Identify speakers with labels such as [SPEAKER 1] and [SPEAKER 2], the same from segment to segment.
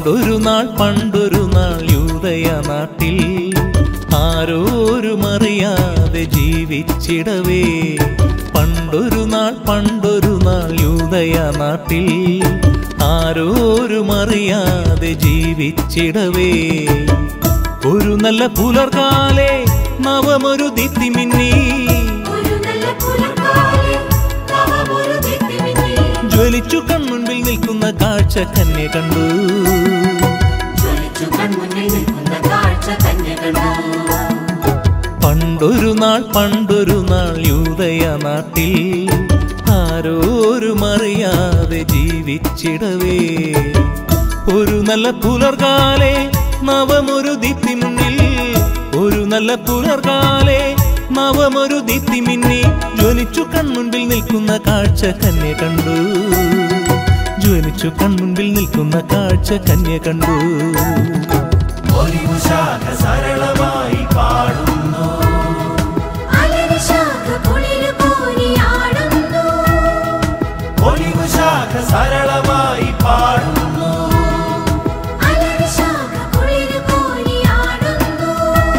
[SPEAKER 1] പണ്ടൊരു നാൾ പണ്ടൊരു നാൾ യൂതയ നാട്ടിൽ ആരോരും അറിയാതെ ജീവിച്ചിടവേ പണ്ടൊരു നാൾ പണ്ടൊരു നാൾ യൂതയ നാട്ടിൽ ആരോരും അറിയാതെ ജീവിച്ചിടവേ ഒരു നല്ല പുലർകാലെ നവമൊരു ദിത്തിമിന്നി
[SPEAKER 2] ഒരു നല്ല പുലർക്കാലം നവമൊരു ദിക്കിമിന്നി.
[SPEAKER 1] ജ്വലിച്ചു കൺമുൻപിൽ നിൽക്കുന്ന കാഴ്ച കന്യ കണ്ടു
[SPEAKER 2] ജ്വലിച്ചു കൺമുന്നിൽ നിൽക്കുന്ന കാഴ്ച തന്നെ കണ്ടു
[SPEAKER 1] പണ്ടൊരു നാൾ പണ്ടൊരു നാൾ യൂതയ നാട്ടിൽ ആരോരും അറിയാതെ ജീവിച്ചിടവേ ഒരു നല്ല പുലർകാലെ നവമൊരു ദിത്തി മുന്നിൽ ഒരു നല്ല പുലർകാലെ നവമൊരു ദിത്തി മിന്നി ജ്വലിച്ചു കൺമുൻപിൽ നിൽക്കുന്ന കാഴ്ച കന്യ കണ്ടു ജ്വലിച്ചു കൺമുൻപിൽ നിൽക്കുന്ന കാഴ്ച കന്യ കണ്ടു
[SPEAKER 3] ഒലിവു ശാഖ സരളമായി പാടുന്നു
[SPEAKER 2] അലരി ശാഖ കുളിരു കോരിയാടുന്നു
[SPEAKER 3] ഒലിവു ശാഖ സരളമായി പാടുന്നു
[SPEAKER 2] അലരി ശാഖ കുളിരു കോരിയാടുന്നു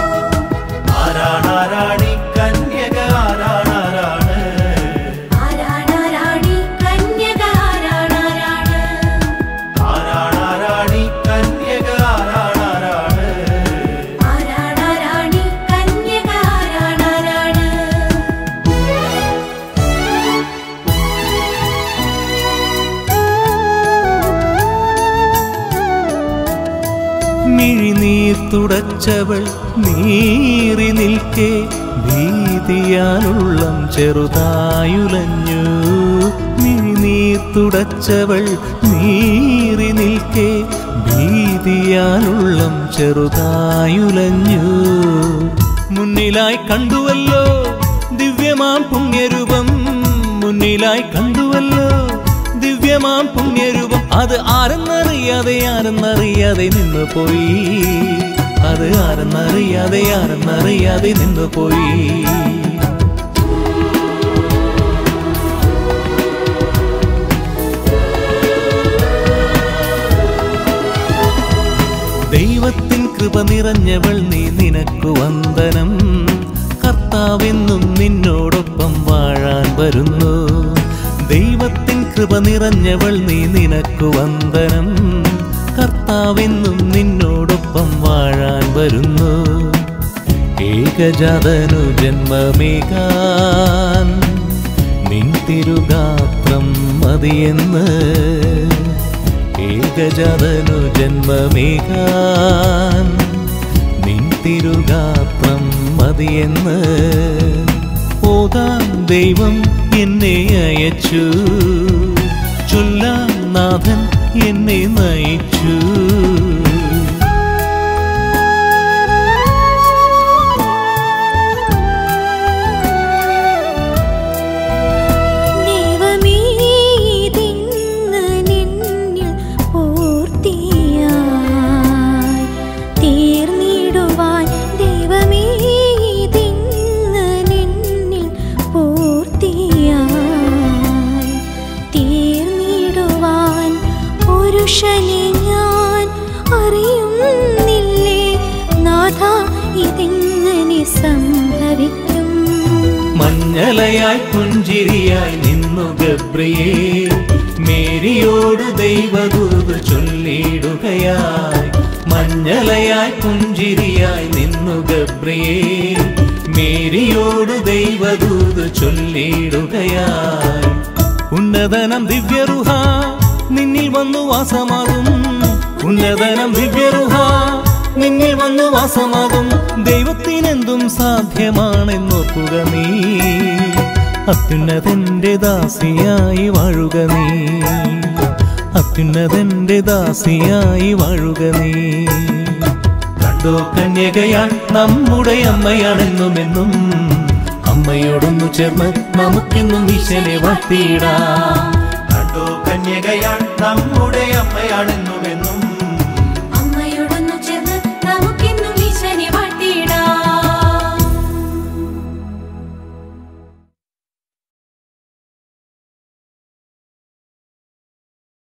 [SPEAKER 3] ആരാണാരാണി കന്യക ആരാണാരാണ്
[SPEAKER 2] ആരാണാരാണി കന്യക ആരാണാരാണ്
[SPEAKER 3] ആരാണാരാണി കന്യക ആരാണാരാണ്
[SPEAKER 2] ആരാണാരാണി കന്യക ആരാണാരാണ്
[SPEAKER 1] മിഴിനീർ തുടച്ചവൾ നീറി നിൽക്കെ ഭീതിയാലുള്ളം ചെറുതായുലഞ്ഞു മിഴിനീർ തുടച്ചവൾ നീറി നിൽക്കെ ഭീതിയാലുള്ളം ചെറുതായുലഞ്ഞു മുന്നിലായി കണ്ടുവല്ലോ ദിവ്യമാം പുണ്യരൂപം മുന്നിലായി കണ്ടുവല്ലോ ദിവ്യമാം പുണ്യരൂപം അത് ആരെന്നറിയാതെ ആരെന്നറിയാതെ നിന്നു പോയി അത് ആരെന്നറിയാതെ ആരെന്നറിയാതെ നിന്നു പോയി ദൈവത്തിൻ കൃപ നിറഞ്ഞവൾ നീ നിനക്കു വന്ദനം കർത്താവെന്നും നിന്നോടൊപ്പം വാഴാൻ വരുന്നു ദൈവത്തിൻ കൃപ നിറഞ്ഞവൾ നീ നിനക്കു വന്ദനം കർത്താവെന്നും നിന്നോടൊപ്പം വാഴാൻ വരുന്നു ഏകജാതനു ജന്മമേകാൻ നിൻ തിരുഗാത്രം മതിയെന്ന് ഏകജാതനു ജന്മമേകാൻ നിൻ തിരുഗാത്രം മതിയെന്ന് ഓതാം ദൈവം എന്നെ അയച്ചു ചൊല്ലാം നാഥൻ എന്നെ നയിച്ചു
[SPEAKER 4] ദൈവമേ ഇതിന്ന് നിന്നിൽ പൂർത്തിയായി തീർന്നിടുവാൻ ദൈവമേ ഇതിന്ന് നിന്നിൽ പൂർത്തിയായി തീർന്നിടുവാൻ പുരുഷനെ ഞാൻ അറിയുന്നില്ലേ നാഥ ഇതെങ്ങനെ സംഭവിക്കും
[SPEAKER 1] മഞ്ഞലയായി പുഞ്ചിരിയായി നിന്നു ഗബ്രിയേ മേരിയോട് ദൈവദൂത് ചൊല്ലിടുകയായി മഞ്ഞലയായി പുഞ്ചിരിയായി നിന്നു ഗബ്രിയേ മേരിയോട് ദൈവദൂത് ചൊല്ലിടുകയായി ഉന്നതനം ദിവ്യറുഹ നിന്നിൽ വന്നു വാസമാകും ഉന്നതനം ദിവ്യറുഹ നിന്നിൽ വന്നു വാസമാകും ദൈവത്തിനെന്തും സാധ്യമാണെന്നോർക്കുക നീ അത്യുന്നതന്റെ ദാസിയായി വാഴുക നീ അത്യുന്നതന്റെ ദാസിയായി വാഴുക നീ കണ്ടോ കന്യകയാൾ നമ്മുടെ അമ്മയാണെന്നുമെന്നും അമ്മയോടൊന്നു ചേർന്ന് നമുക്കെന്നും ഈശനെ വാഴ്ത്തിയിടാം